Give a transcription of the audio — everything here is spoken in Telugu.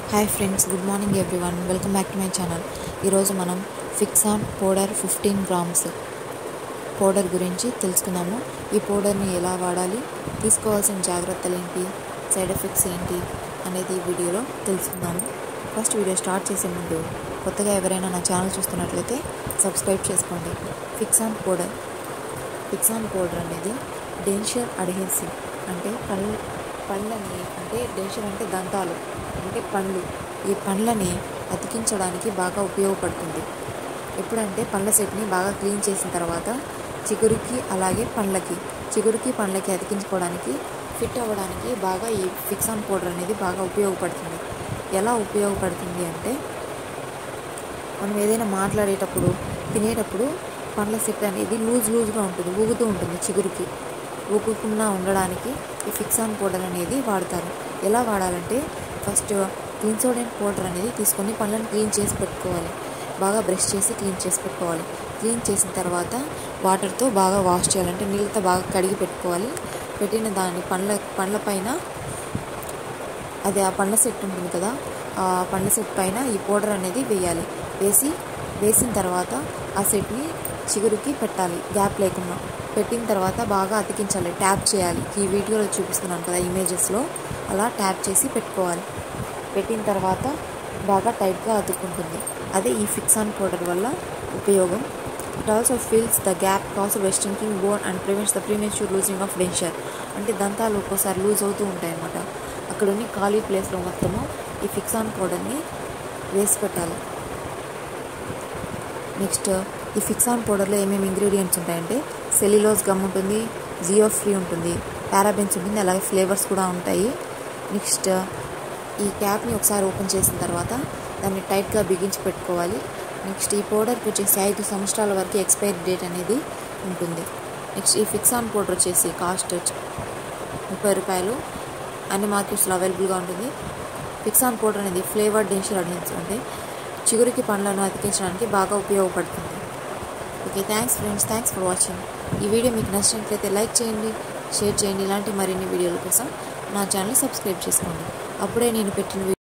hi friends good morning everyone welcome back to my channel ఈరోజు మనం Fixon powder fifteen grams powder గురించి తెలుసుకుందాము ఈ పౌడర్ని ఎలా వాడాలి తీసుకోవాల్సిన జాగ్రత్తలు ఏంటి సైడ్ ఎఫెక్ట్స్ ఏంటి అనేది ఈ వీడియోలో తెలుసుకుందాము ఫస్ట్ వీడియో స్టార్ట్ చేసే ముందు కొత్తగా ఎవరైనా నా ఛానల్ చూస్తున్నట్లయితే సబ్స్క్రైబ్ చేసుకోండి ఫిక్సాన్ పౌడర్ ఫిక్సాన్ పౌడర్ అనేది డెన్షర్ అడ్హెసివ్ అంటే పళ్ళు పళ్ళని అంటే డెన్షర్ అంటే దంతాలు అంటే పండ్లు ఈ పండ్లని అతికించడానికి బాగా ఉపయోగపడుతుంది ఎప్పుడంటే పండ్ల సెట్ని బాగా క్లీన్ చేసిన తర్వాత చిగురికి అలాగే పండ్లకి చిగురికి పండ్లకి అతికించుకోవడానికి ఫిట్ అవ్వడానికి బాగా ఈ ఫిక్సాన్ పౌడర్ అనేది బాగా ఉపయోగపడుతుంది ఎలా ఉపయోగపడుతుంది అంటే మనం ఏదైనా మాట్లాడేటప్పుడు తినేటప్పుడు పండ్ల సెట్ అనేది లూజ్ లూజ్గా ఉంటుంది ఊగుతూ ఉంటుంది చిగురికి ఊగకుండా ఉండడానికి ఈ ఫిక్సాన్ పౌడర్ అనేది వాడతారు ఎలా వాడాలంటే ఫస్ట్ క్లీన్సోడెంట్ పౌడర్ అనేది తీసుకొని పళ్ళని క్లీన్ చేసి పెట్టుకోవాలి బాగా బ్రష్ చేసి క్లీన్ చేసి పెట్టుకోవాలి క్లీన్ చేసిన తర్వాత వాటర్తో బాగా వాష్ చేయాలంటే నీళ్ళతో బాగా కడిగి పెట్టుకోవాలి పెట్టిన దాన్ని పండ్ల పండ్ల పైన అది ఆ పండ్ల సెట్ ఉంటుంది కదా ఆ పండ్ల సెట్ పైన ఈ పౌడర్ అనేది వేయాలి వేసి వేసిన తర్వాత ఆ సెట్ని చిగురుకి పెట్టాలి గ్యాప్ లేకుండా పెట్టిన తర్వాత బాగా అతికించాలి ట్యాప్ చేయాలి ఈ వీడియోలో చూపిస్తున్నాను కదా ఇమేజెస్లో అలా ట్యాప్ చేసి పెట్టుకోవాలి పెట్టిన తర్వాత బాగా టైట్గా అతుక్కుంటుంది అదే ఈ ఫిక్సాన్ పౌడర్ వల్ల ఉపయోగం it also fills the gap cause వెస్టింకింగ్ bone and prevents the premature losing of denture అంటే దంతాలు ఒక్కోసారి లూజ్ అవుతూ ఉంటాయి అన్నమాట అక్కడ ఉన్న ఖాళీ ప్లేస్లో మొత్తము ఈ ఫిక్సాన్ పౌడర్ని వేసి పెట్టాలి నెక్స్ట్ ఈ ఫిక్సాన్ పౌడర్లో ఏమేమి ఇంగ్రీడియంట్స్ ఉంటాయంటే సెల్యులోజ్ గమ్ ఉంటుంది జియో ఫ్రీ ఉంటుంది పారాబెన్స్ ఉంటుంది అలాగే ఫ్లేవర్స్ కూడా ఉంటాయి నెక్స్ట్ ఈ క్యాప్ని ఒకసారి ఓపెన్ చేసిన తర్వాత దాన్ని టైట్గా బిగించి పెట్టుకోవాలి నెక్స్ట్ ఈ పౌడర్కి వచ్చేసి ఐదు సంవత్సరాల వరకు ఎక్స్పైరీ డేట్ అనేది ఉంటుంది నెక్స్ట్ ఈ ఫిక్సాన్ పౌడర్ వచ్చేసి కాస్ట్ ముప్పై రూపాయలు అన్ని మార్కెట్స్లో అవైలబుల్గా ఉంటుంది ఫిక్సాన్ పౌడర్ అనేది ఫ్లేవర్ డెన్షర్ అనేది అంటే చిగురికి పండ్లను అతికించడానికి బాగా ఉపయోగపడుతుంది okay thanks friends thanks for watching ఈ వీడియో మీకు నచ్చినట్లయితే లైక్ చేయండి షేర్ చేయండి ఇలాంటి మరిన్ని వీడియోల కోసం నా ఛానల్ సబ్స్క్రైబ్ చేసుకోండి అప్పుడే నేను పెట్టిన